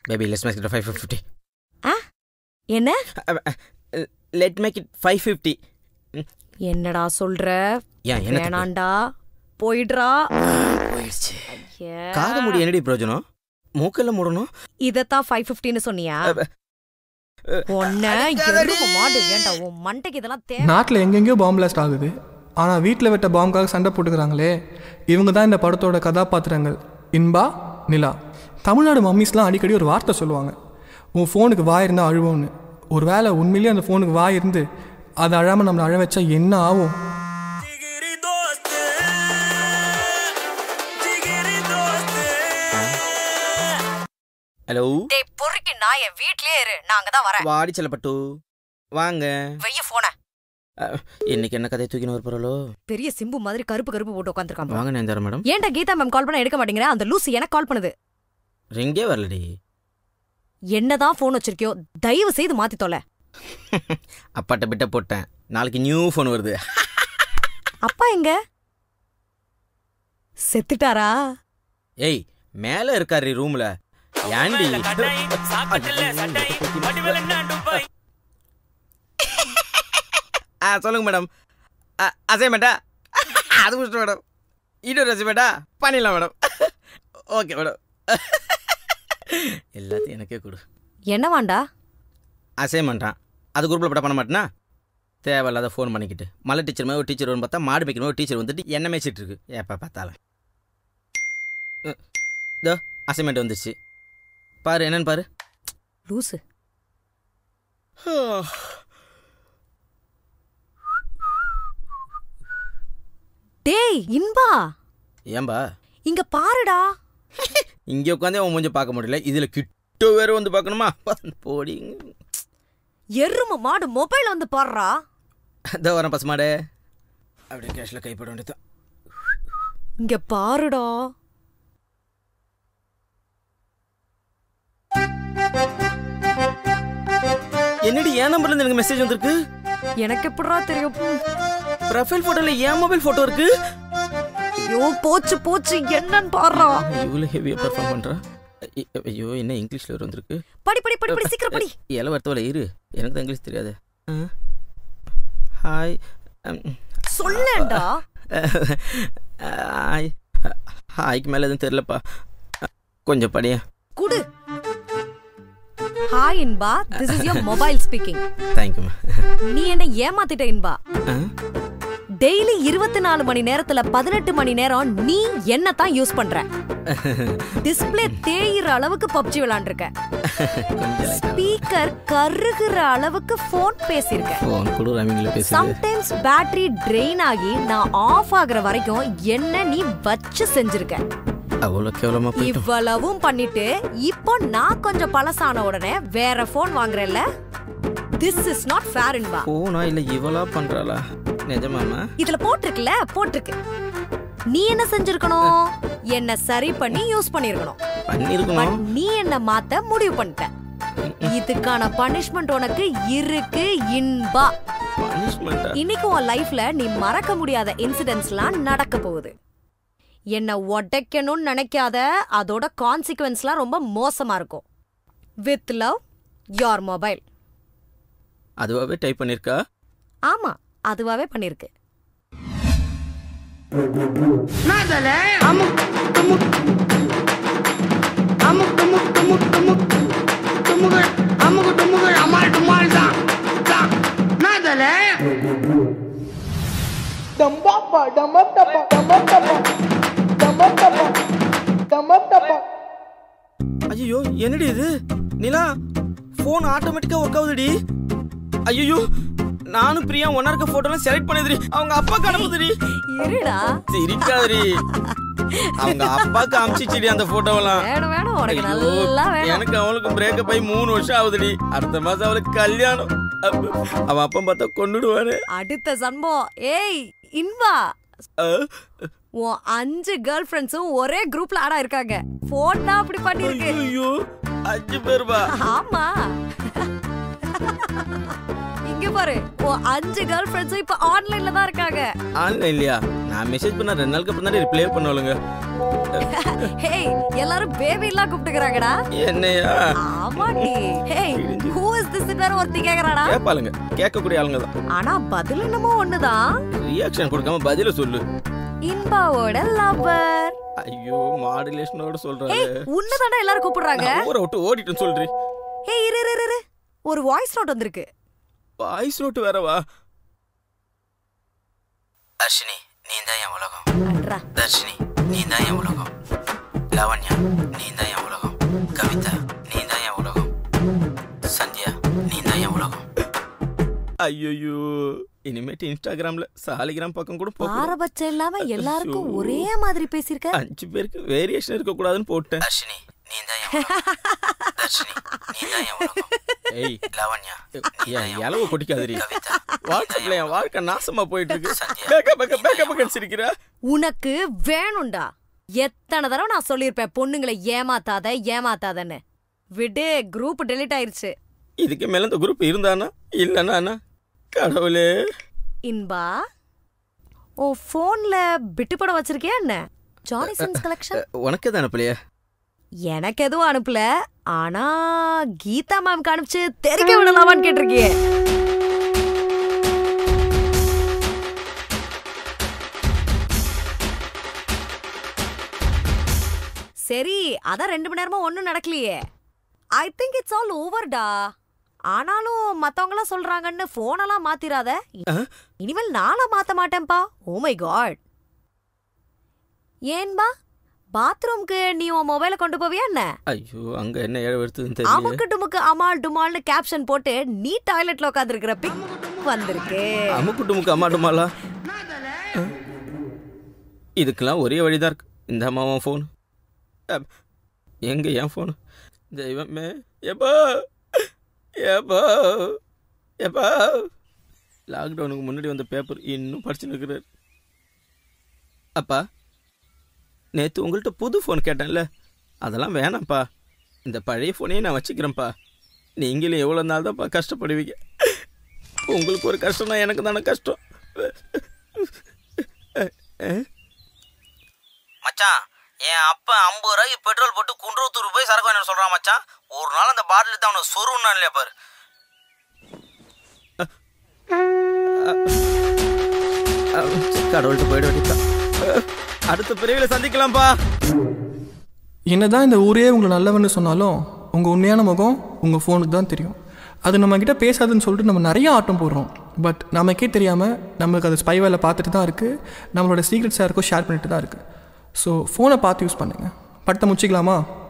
Baby let's make it five fifty என்ன let make it five fifty என்னடா சொல்ற ஏன் என்ன தப்பு? வேணாண்டா போயிடுறா போயிடுச்சு ஐயே. காது முடி என்னடி பிரயோஜனம் மூக்கெல்லாம் மூடணும் இதத்தான் ஃபைவ் ஃபிஃப்டின்னு சொன்னியா அப்ப, ஒன்ன அடிக்காதடி. எரும மாடு ஏன்டா உன் மண்டைக்கு இதெல்லாம் தேவை நாட்டில் எங்கெங்கேயோ பாம்பு பிளாஸ்ட் ஆகுது ஆனால் வீட்டில் விட்ட பாம்புக்காக சண்டை போட்டுக்கிறாங்களே இவங்க தான் இந்த படத்தோட கதாபாத்திரங்கள் இன்பா நிலா தமிழ்நாடு மம்மிஸ்லாம் அடிக்கடி ஒரு வார்த்தை சொல்லுவாங்க உன் ஃபோனுக்கு வாய் இருந்தால் அழுவோன்னு ஒரு வேளை உண்மையிலேயே அந்த ஃபோனுக்கு வாய் இருந்து அதை அழாமல் நம்மளை அழ வச்சா என்ன ஆகும் ஹலோ டேய் பொறுக்கி நான் என் வீட்லயே இரு நான் அங்கதான் வரேன் வாடி செல்லப்பட்டு வாங்க வெய்ய போன இன்னைக்கு என்ன கதை தூக்கின்னு வரப்போறலோ பெரிய சிம்பு மாதிரி கருப்பு கருப்பு போட்டு உட்காந்துருக்கான் வாங்க நேந்தார மேடம் ஏன்டா கீதா மேம் கால் பண்ண எடுக்க மாட்டேங்கிற அந்த லூசி எனக்கு கால் பண்ணுது ரிங்கே வரலடி என்னதான் ஃபோன் வச்சிருக்கியோ தயவு செய்து மாத்தி தொலை அப்பாட்ட பிட்ட போட்டேன் நாளைக்கு நியூ ஃபோன் வருது அப்பா எங்க செத்துட்டாரா ஏய் மேல இருக்காரு ரூம்ல ஏண்டி ஆ சொல்லுங்க மேடம் அசைன்மெண்ட்டா அது முடிச்சிட்டு மேடம் இன்னொரு அசைன்மெண்ட்டா பண்ணிடலாம் மேடம் ஓகே மேடம் எல்லாத்தையும் எனக்கே கொடு என்னவாண்டா அசைன்மெண்ட்டான் அது குரூப்பில் படம் பண்ண மாட்டேனா தேவையில்லாத ஃபோன் பண்ணிக்கிட்டு மலை டீச்சர் மாதிரி ஒரு டீச்சர் வந்து பார்த்தா மாடு மேய்க்கிற மாதிரி ஒரு டீச்சர் வந்துட்டு என்ன மேய்ச்சிட்டு இருக்கு எப்போ பார்த்தாலும் ம். இதோ அசைன்மெண்ட் வந்துருச்சு பாரு என்னன்னு பாரு லூசு டேய் இன்பா ஏன்பா இங்க பாருடா இங்கே உட்காந்தே அவன் மூஞ்சி பார்க்க முடியல இதில் கிட்ட வேற வந்து பார்க்கணுமா போடி எரும மாடு மொபைல் வந்து பாருடா இதோ வரேன் பசுமாடு அப்படியே கேஷில் கைப்பட வேண்டியதான் இங்க பாருடா என்னடி என் நம்பர்லேருந்து எனக்கு மெசேஜ் வந்திருக்கு எனக்கு எப்படிடா தெரியும் ப்ரொஃபைல் ஃபோட்டோவில் என் மொபைல் ஃபோட்டோ இருக்கு ஐயோ போச்சு போச்சு என்னன்னு பாருடா இவ்வளோ ஹெவியாக பெர்ஃபார்ம் பண்ணுறா ஐயோ என்ன இங்கிலீஷில் ஒரு வந்திருக்கு படி படி படி படி சீக்கிரம் படி இலை வரத்தோல இரு எனக்கு தான் இங்கிலீஷ் தெரியாது ஹாய் சொல்லேன்டா ஹாய் ஹாய்க்கு மேலே எதுவும் தெரிலப்பா கொஞ்சம் படியா குடு hi Inba this is your mobile speaking தேங்க்யூம்மா நீ என்ன ஏமாத்திட்ட இன்பா டெய்லி இருபத்தி நாலு மணி நேரத்துல பதினெட்டு மணி நேரம் நீ என்ன தான் யூஸ் பண்ற டிஸ்ப்ளே தேயிற அளவுக்கு பப்ஜி விளையாண்டுருக்க கொஞ்சம் ஸ்பீக்கர் கருகுற அளவுக்கு போன் பேசியிருக்க ஃபோன் கூட ரமிங்கில் பேசுது சம்டைம்ஸ் பேட்டரி ட்ரெயின் ஆகி நான் ஆஃப் ஆகுற வரைக்கும் என்ன நீ வச்சு செஞ்சிருக்க அவ்வளோ கேவலமாக போயிட்டோம் இவ்வளவும் பண்ணிட்டு இப்போ நான் கொஞ்சம் பழசான உடனே வேற போன் வாங்குறேன்ல this is not fair Inba போனா இல்லை இவளா பண்ணுறாளா நிஜமாமா இதுல போட்டிருக்குல்ல போட்டிருக்கு நீ என்ன செஞ்சிருக்கணும் என்ன சரி பண்ணி யூஸ் பண்ணிருக்கணும் பண்ணியிருக்கணும் நீ என்ன மாத்த முடிவு பண்ணிட்ட இதுக்கான பனிஷ்மெண்ட் உனக்கு இருக்கு இன்பா பனிஷ்மெண்ட்டா இன்னைக்கு உன் லைஃப்ல நீ மறக்க முடியாத இன்சிடென்ட்ஸ்லாம் நடக்க போகுது என்ன உடைக்கணும்னு நினைக்காத அதோட கான்சிக்வன்ஸ்லாம் ரொம்ப மோசமா இருக்கும் வித் லவ் யோர் மொபைல் அதுவாகவே டைப் பண்ணியிருக்கா ஆமா அதுவாவே பண்ணிருக்கு ஐயோ என்னடி இது நிலா ஃபோன் ஆட்டோமேட்டிக்கா ஒர்க் ஆகுதுடி ஐயோ நானும் பிரியா ஒன்னா இருக்க போட்டோலாம் செலக்ட் பண்ணுதுடி அவங்க அப்பா அனுப்புதுடி இருடா சிரிக்காதடி அவங்க அப்பாக்கு அமிச்சிச்சுடி அந்த போட்டோவெல்லாம் வேணும் வேணும் உனக்கு ஐயோ, நல்லா வேணும் எனக்கு அவளுக்கு பிரேக்கப் ஆகி மூணு வருஷம் ஆகுதுடி அடுத்த மாசம் அவளுக்கு கல்யாணம் அப்ப, அவன் அப்பா பார்த்தா கொண்டுடுவானு அடுத்த சம்பவம் ஏய் இன்பா உன் அஞ்சு கேர்ள் ஃப்ரெண்ட்ஸும் ஒரே குரூப்ல ஆடா இருக்காங்க போன் தான் அப்படி பண்ணிருக்கு ஐயோ அஞ்சு பேருபா ஆமா இங்க பாரு உன் அஞ்சு கேர்ள் ஃப்ரெண்ட்ஸும் இப்ப ஆன்லைன்ல தான் இருக்காங்க ஆன்லைன் இல்லையா நான் மெசேஜ் பண்ண ரெண்டு நாளுக்கு அப்புறம் தான் ரிப்ளை பண்ணுவாளுங்க ஹேய் எல்லாரும் பேபி எல்லாம் கூப்பிட்டுக்கறாங்கடா என்னையா ஆமாடி ஹேய் ஹூ இஸ் திஸ் வேற ஒருத்தி கேக்குறாடா கேட்பாளுங்க கேட்கக்கூடிய ஆளுங்க தான் ஆனா பதில் என்னமோ ஒண்ணுதான் ரியாக்ஷன் கொடுக்காம பதில சொல்லு இன்பாவோட லவர் ஐயோ மாடுலேஷனோட சொல்றாரு ஏய் உன்னதானே எல்லாரும் கூப்பிடுறாங்க நான் ஊரை விட்டு ஓடிட்டேன்னு சொல்றி ஏய் இரு இரு, இரு இரு ஒரு வாய்ஸ் நோட் வந்திருக்கு வாய்ஸ் நோட்டு வேறவா தர்ஷினி நீ தான் என் உலகம் அட்ரா தர்ஷினி நீ தான் என் உலகம் லாவண்யா நீ தான் என் உலகம் கவிதா நீ தான் என் உலகம் சந்தியா நீ தான் என் உலகம் ஐயோ இனிமேட்டு இன்ஸ்டாகிராம்ல சாலிகிராம் பக்கம் கூட போக பாரபட்சம் இல்லாம எல்லாருக்கும் ஒரே மாதிரி பேசியிருக்க அஞ்சு பேருக்கு வேரியேஷன் இருக்க கூடாதுன்னு போட்டேன் தர்ஷினி நீ தான் என் தர்ஷினி நீ தான் என் உலகம் ஏய் லாவண்யா என் இளவு கொட்டிக்காதரி வாட்ஸ்அப்ல என் வாழ்க்கை நாசமா போயிட்டு இருக்கு பேக்க பேக்க பேக்க பேக்க சிரிக்கிற உனக்கு வேணும்டா எத்தனை தடவை நான் சொல்லியிருப்பேன் பொண்ணுங்களை ஏமாத்தாத ஏமாத்தாதன்னு விடு குரூப் டெலீட் ஆயிருச்சு இதுக்கு மேல இந்த குரூப் இருந்தானா இல்லைனா கடவுளே இன்பா ஓ போன்ல பிட்டு படம் வச்சிருக்கியா என்ன ஜானி சின்ஸ் கலெக்ஷன் உனக்கு தான் அனுப்பலையே எனக்கு எதுவும் அனுப்பல ஆனா கீதா மேம்க்கு அனுப்பிச்சு தெரிக்க விடலாமான்னு கேட்டிருக்கியே சரி அதான் ரெண்டு மணி நேரமா ஒன்றும் நடக்கலையே ஐ திங்க் இட்ஸ் ஆல் ஓவர்டா ஆனாலும் மத்தவங்களாம் சொல்றாங்கன்னு போனெல்லாம் மாத்திராத இனிமேல் நானும் மாத்த மாட்டேன்பா ஓ மை காட் ஏன்பா பாத்ரூம்க்கு நீ உன் மொபைலை கொண்டு போவியா என்ன ஐயோ அங்க என்ன ஏழை எடுத்ததுன்னு தெரியல அமுக்கு டுமுக்கு அமால் டுமால்னு கேப்ஷன் போட்டு நீ டாய்லெட்ல உட்காந்துருக்கிற பிக் வந்திருக்கு அமுக்கு டுமுக்கு அம்மாட்டுமாலா இதுக்கெல்லாம் ஒரே வழிதான் இருக்கு இந்த அம்மாவன் ஃபோன் எங்க என் ஃபோன் தெய்வமே எப்போ எப்போ எப்போ லாக்டவுனுக்கு முன்னாடி வந்த பேப்பர் இன்னும் படிச்சுன்னு இருக்கிறார் அப்பா நேற்று உங்கள்கிட்ட புது ஃபோன் கேட்டேன்ல அதெல்லாம் வேணாம்ப்பா இந்த பழைய ஃபோனையே நான் வச்சுக்கிறேன்ப்பா நீங்களும் எவ்வளோ நாள் தான்ப்பா கஷ்டப்படுவீங்க உங்களுக்கு ஒரு கஷ்டம்னா எனக்கு தானே கஷ்டம் மச்சான் என் அப்பா ஐம்பது ரூபாய்க்கு பெட்ரோல் போட்டு குன்றத்தூர் போய் சரக்கு வாங்கி சொல்றான் மச்சான் ஒரு நாள் அந்த பாட்டில் தான் அவனுக்கு சொருன்னா இல்லையா பாரு கடவுள்கிட்ட போயிட வேண்டியதான் அடுத்த பிரிவில் சந்திக்கலாம்ப்பா என்னதான் இந்த ஊரே உங்களை நல்லவன்னு சொன்னாலும் உங்கள் உண்மையான முகம் உங்கள் ஃபோனுக்கு தான் தெரியும் அது நம்மக்கிட்ட பேசாதுன்னு சொல்லிட்டு நம்ம நிறைய ஆட்டம் போடுறோம் பட் நமக்கே தெரியாமல் நம்மளுக்கு அது ஸ்பை வேலை பார்த்துட்டு தான் இருக்குது நம்மளோட சீக்ரெட்ஸ் யாருக்கும் ஷேர் பண்ணிட்டு தான் இருக்குது ஸோ ஃபோனை பார்த்து யூஸ் பண்ணுங்கள் படத்தை முடிச்சிக்கலாமா